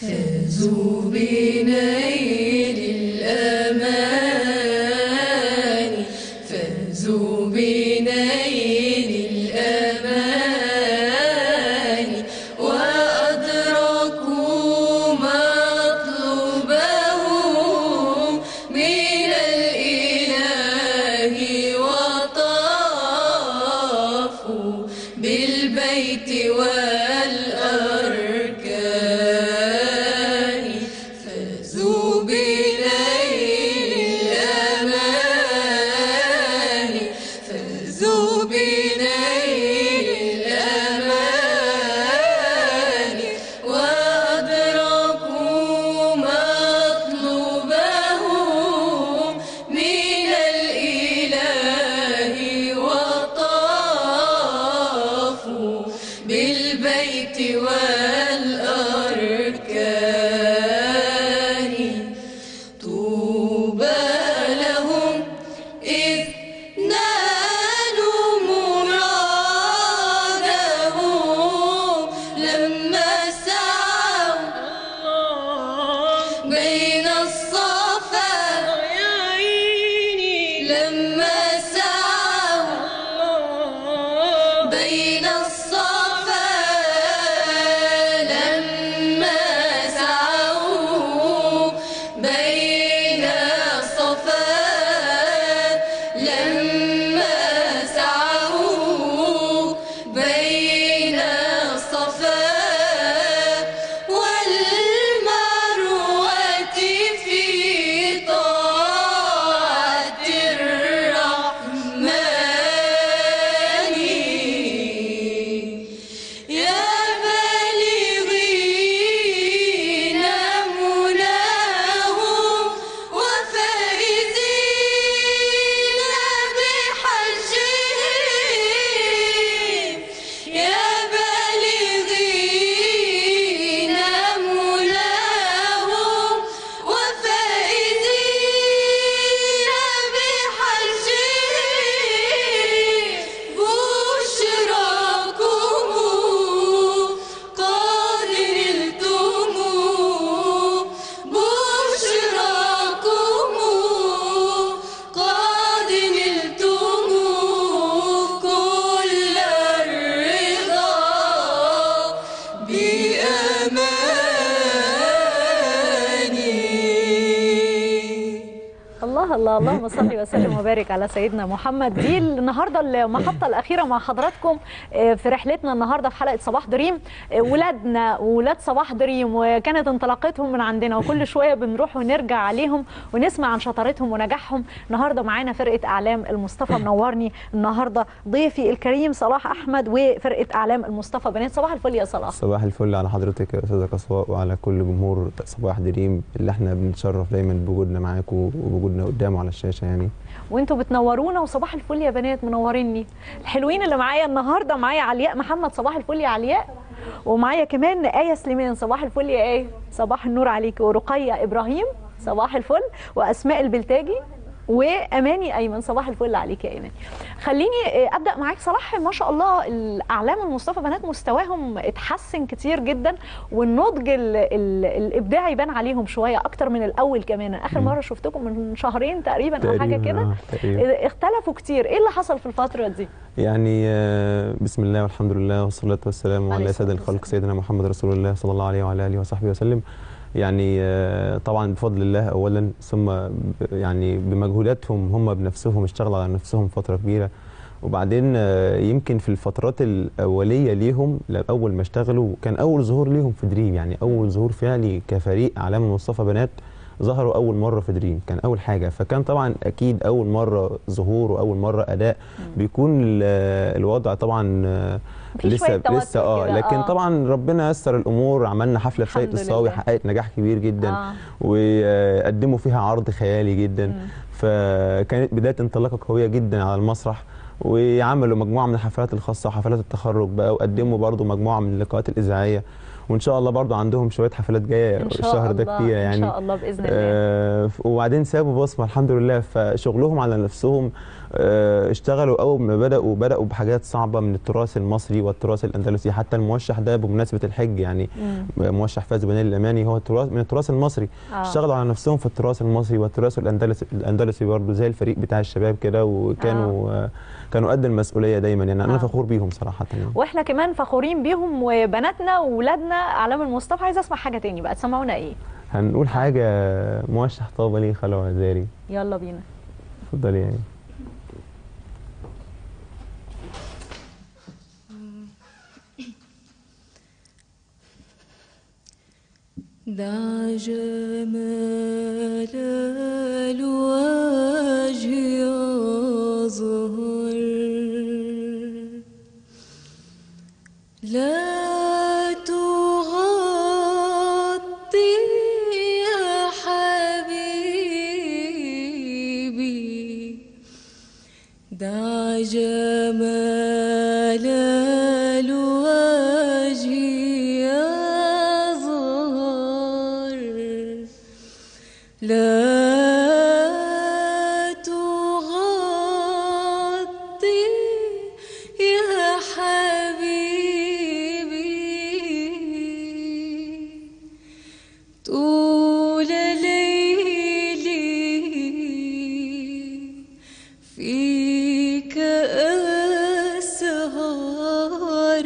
فازوا بنيل الأمان فازوا بنيل الأمان وأدركوا مطلوبهم من الإله وطافوا بالبيت والأركان فازوا بليل الأمان فازوا بليل الأمان وأدركوا مطلوبهم من الإله وطافوا بالبيت والأركان طوبى لهم إذ نالوا مرادهم لما سعوا بين الصفا لما سعوا بين الصفا لما سعوا بين الصفا لما سعوا بين الصفا والمروة في طاعة الرحمن يا بالغين مناهم وفائزين بحجهم يا بالغين مناهم وفائزين بحجهم بشراكم قد نلتم بشراكم قد نلتم كل الرضا بأماني الله الله اللهم صل وسلم وبارك على سيدنا محمد دي النهارده المحطه الاخيره مع حضراتكم آه، في رحلتنا النهارده في حلقه صباح دريم آه، ولادنا ولاد صباح دريم وكانت انطلاقتهم من عندنا وكل شويه بنروح ونرجع عليهم ونسمع عن شطارتهم ونجاحهم النهارده معانا فرقه اعلام المصطفى منورني النهارده ضيفي الكريم صلاح احمد وفرقه اعلام المصطفى بنات صباح الفل يا صلاح صباح الفل على حضرتك يا استاذه قصواء وعلى كل جمهور صباح دريم اللي احنا بنتشرف دايما بوجودنا معاكم وبوجودنا قدامه على الشاشه يعني وانتوا بتنورونا وصباح الفل يا بنات منوريني الحلوين اللي معايا النهارده معايا علياء محمد صباح الفل يا علياء ومعايا كمان آية سليمان صباح الفل يا آية صباح النور عليكي ورقية إبراهيم صباح الفل وأسماء البلتاجي واماني ايمن صباح الفل عليك يا ايمن خليني آه، ابدا معاك صلاح ما شاء الله الاعلام المصطفى بنات مستواهم اتحسن كتير جدا والنضج ال ال الابداعي بان عليهم شويه اكتر من الاول كمان اخر مم. مره شفتكم من شهرين تقريبا او حاجه تقريباً، كده آه، تقريباً. آه، اختلفوا كتير ايه اللي حصل في الفتره دي يعني آه، بسم الله والحمد لله والصلاه والسلام عليه على سيد الصلاة الخلق والسلام. سيدنا محمد رسول الله صلى الله عليه وعلى اله وصحبه وسلم يعني آه، طبعا بفضل الله اولا ثم ب- يعني بمجهوداتهم هم بنفسهم اشتغلوا على نفسهم فتره كبيره وبعدين آه، يمكن في الفترات الاوليه ليهم لا- اول ما اشتغلوا كان اول ظهور ليهم في دريم يعني اول ظهور فعلي كفريق اعلام مصطفى بنات ظهروا اول مره في دريم كان اول حاجه فكان طبعا اكيد اول مره ظهور واول مره اداء بيكون ال- الوضع طبعا آه، في شوية لسه توتر لسه اه كده، لكن آه. طبعا ربنا يسر الامور عملنا حفله في الحمد سيد الصاوي لله. حققت نجاح كبير جدا آه. وقدموا فيها عرض خيالي جدا مم. فكانت بدايه انطلاقه قويه جدا على المسرح وعملوا مجموعه من الحفلات الخاصه وحفلات التخرج بقى وقدموا برضو مجموعه من اللقاءات الاذاعيه وان شاء الله برضو عندهم شويه حفلات جايه ان شاء الشهر ده الله كتير ان يعني شاء الله باذن الله آه، ف- وبعدين سابوا بصمه الحمد لله فشغلهم على نفسهم آه، اشتغلوا اول ما بداوا بداوا بحاجات صعبه من التراث المصري والتراث الاندلسي حتى الموشح ده بمناسبه الحج يعني مم. موشح فاز بنيل الاماني هو تراث من التراث المصري آه. اشتغلوا على نفسهم في التراث المصري والتراث الاندلسي الاندلسي برضه زي الفريق بتاع الشباب كده وكانوا آه. كانوا قد المسؤوليه دايما يعني انا آه. فخور بيهم صراحه يعني. واحنا كمان فخورين بيهم وبناتنا واولادنا اعلام المصطفى عايزه اسمع حاجه تاني بقى تسمعونا ايه هنقول حاجه موشح طابه لي خلو عزاري يلا بينا اتفضلي يعني دع جمال الوجه يظهر لا تغطي يا حبيبي دع جمال الوجه يظهر لا تغطي يا حبيبي طول ليلي فيك أسهر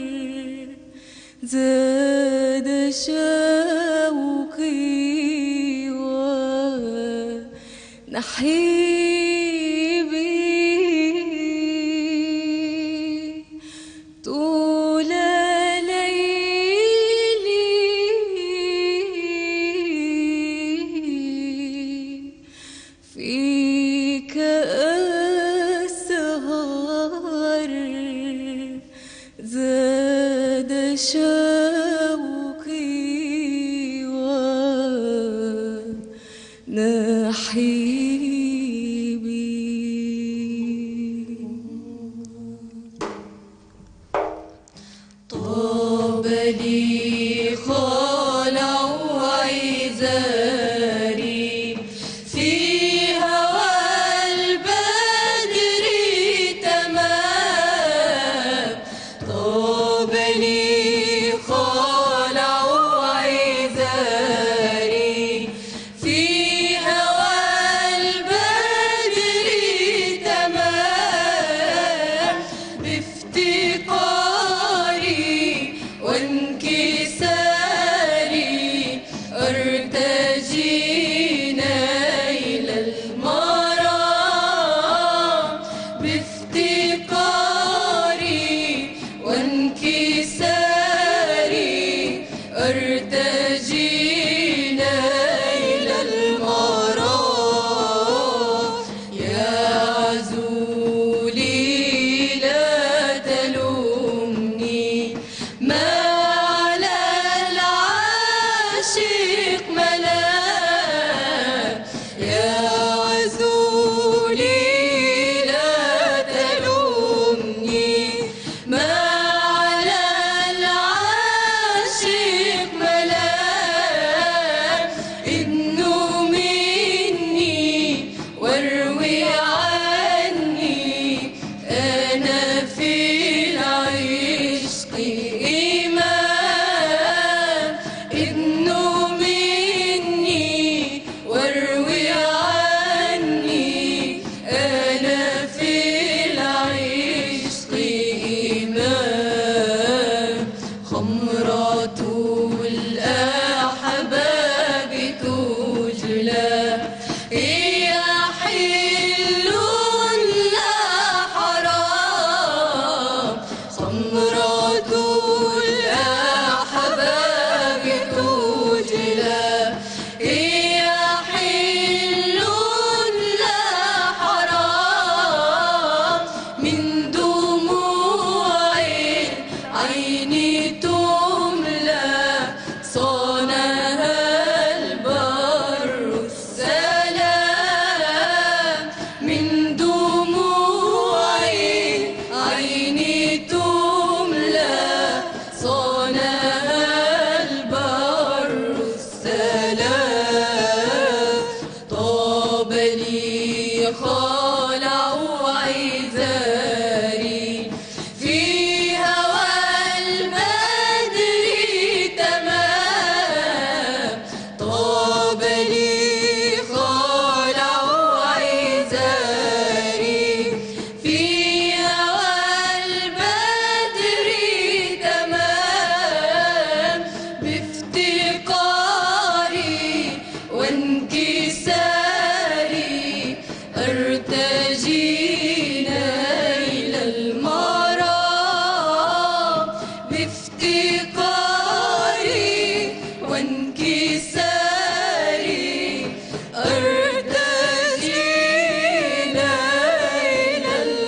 زاد شوقي ونحيبي طول ليلي فيك أسهر زاد شوقي ونحيبي طاب لي خلع وعزاري في هوى البدر تمام طاب لي خلع وعزاري في هوى البدر تمام بافتقاري وانكساري ارتجي نيل المرام بافتقاري وانكساري ارتجي نيل المرام يا عزولي لا تلومني ما على العاشق ملام يا عزولي لا تلومني ما على العاشق ملام إنه مني واروي عني أنا في العشق إمام إنه وانكساري أرتجي ليل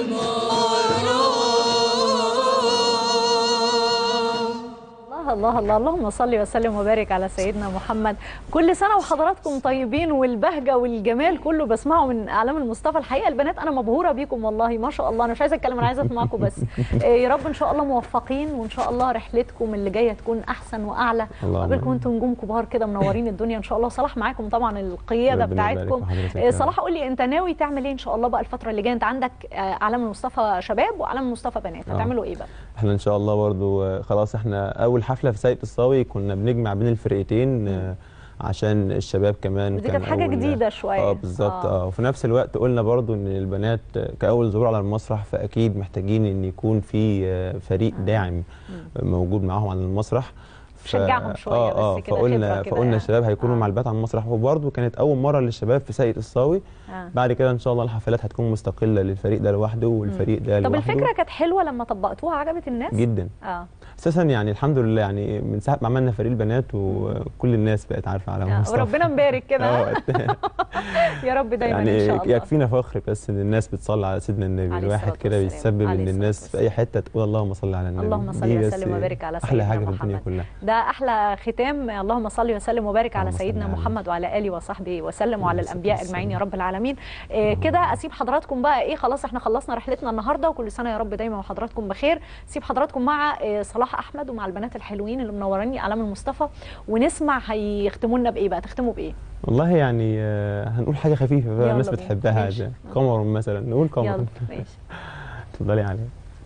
المرام الله الله الله اللهم صل وسلم وبارك على سيدنا محمد كل سنه وحضراتكم طيبين والبهجه والجمال كله بسمعه من اعلام المصطفى الحقيقه البنات انا مبهوره بيكم والله ما شاء الله انا مش عايزه اتكلم انا عايزه اسمعكم بس إيه يا رب ان شاء الله موفقين وان شاء الله رحلتكم اللي جايه تكون احسن واعلى اللهم وقابلكم آمين. انتم نجوم كبار كده منورين الدنيا ان شاء الله صلاح معاكم طبعا القياده ربنا يبارك بتاعتكم في حضرتك إيه يا صلاح قول لي انت ناوي تعمل ايه ان شاء الله بقى الفتره اللي جايه انت عندك آه، اعلام المصطفى شباب واعلام المصطفى بنات آه. هتعملوا ايه بقى احنا ان شاء الله برضو آه، خلاص احنا اول حفله في ساقية الصاوي كنا بنجمع بين الفرقتين آه، عشان الشباب كمان ودي كانت حاجة أول- جديدة شوية. اه بالظبط آه. اه وفي نفس الوقت قلنا برضو ان البنات آه، كاول ظهور على المسرح فاكيد محتاجين ان يكون في آه، فريق داعم موجود معاهم على المسرح ف- شجعهم شوية اه بس اه كده، فقلنا خبرة كده فقلنا يعني. الشباب هيكونوا آه. مع البنات على المسرح وبرضو كانت اول مره للشباب في ساقية الصاوي آه. بعد كده ان شاء الله الحفلات هتكون مستقله للفريق ده لوحده والفريق ده طب لوحده الفكره كانت حلوه لما طبقتوها عجبت الناس جدا اه اساسا يعني الحمد لله يعني من ساعه ما عملنا فريق البنات وكل الناس بقت عارفه على آه، مصطفى وربنا مبارك كده آه، يا رب دايما يعني ان شاء الله يكفينا فخر بس ان الناس بتصلي على سيدنا النبي عليه الواحد الصلاة كده والسلام. بيتسبب عليه ان الصلاة الناس في اي حته تقول اللهم صل على النبي اللهم صل دي بس وسلم وبارك على احلى سيدنا حاجه في الدنيا محمد. كلها ده احلى ختام اللهم صل وسلم وبارك على اللهم صل سيدنا عليه. محمد وعلى اله وصحبه وسلم وعلى اللهم صل الانبياء وسلم. اجمعين يا رب العالمين آه كده اسيب حضراتكم بقى ايه خلاص احنا خلصنا رحلتنا النهارده وكل سنه يا رب دايما وحضراتكم بخير سيب حضراتكم مع آه صلاح احمد ومع البنات الحلوين اللي منوريني اعلام المصطفى ونسمع هيختموا لنا بايه بقى تختموا بايه والله يعني آه، هنقول حاجه خفيفه بقى يلا الناس بينا. بتحبها ماشي. عشان قمر مثلا نقول قمر يلا ماشي اتفضلي عليها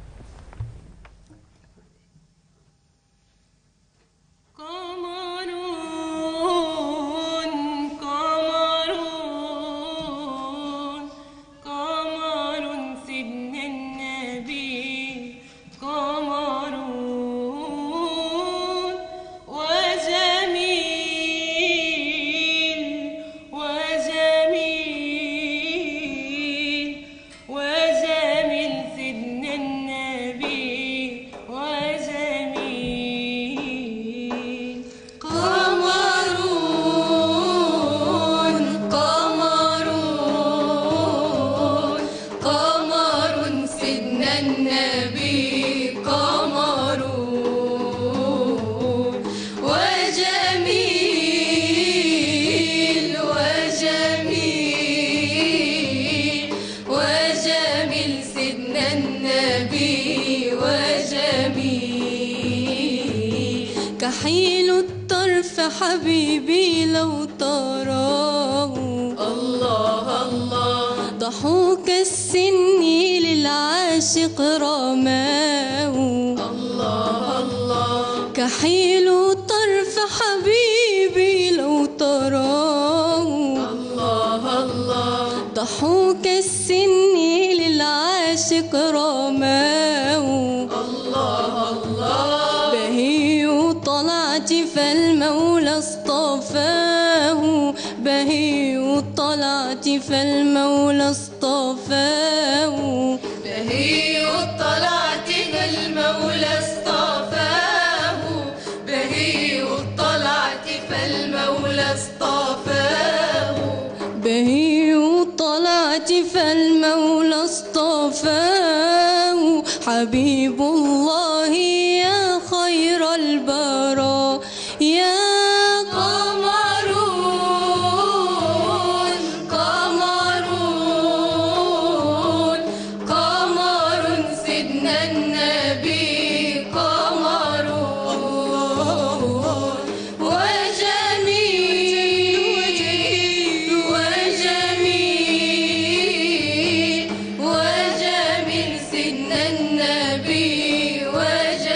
قمرون قمرون قمر سيدنا النبي قمرون وجميل وجميل وجميل سيدنا النبي وجميل قمرون قمرون قمر سيدنا النبي قمرون وجميل وجميل وجميل سيدنا النبي وجميل كحيل الطرف حبيبي لو تراه الله الله ضحوك السن للعاشق رماه الله الله كحيل الطرف حبيبي لو تراه الله الله ضحوك السن للعاشق رماه الله الله بهي طلعت فالمولى اصطفاه بهي طلعت فالمولى اصطفاه بهي طلعت فالمولى اصطفاه بهي طلعت فالمولى اصطفاه بهي طلعت فالمولى اصطفاه حبيب الله يا خير البراء يا قمرون قمرون قمر سيدنا النبي قمرون وجميل وجميل وجميل سيدنا النبي وجميل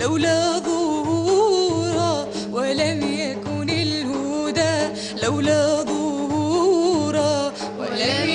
لولا ظهورا ولم يكن الهدى لولا ظهورا ولم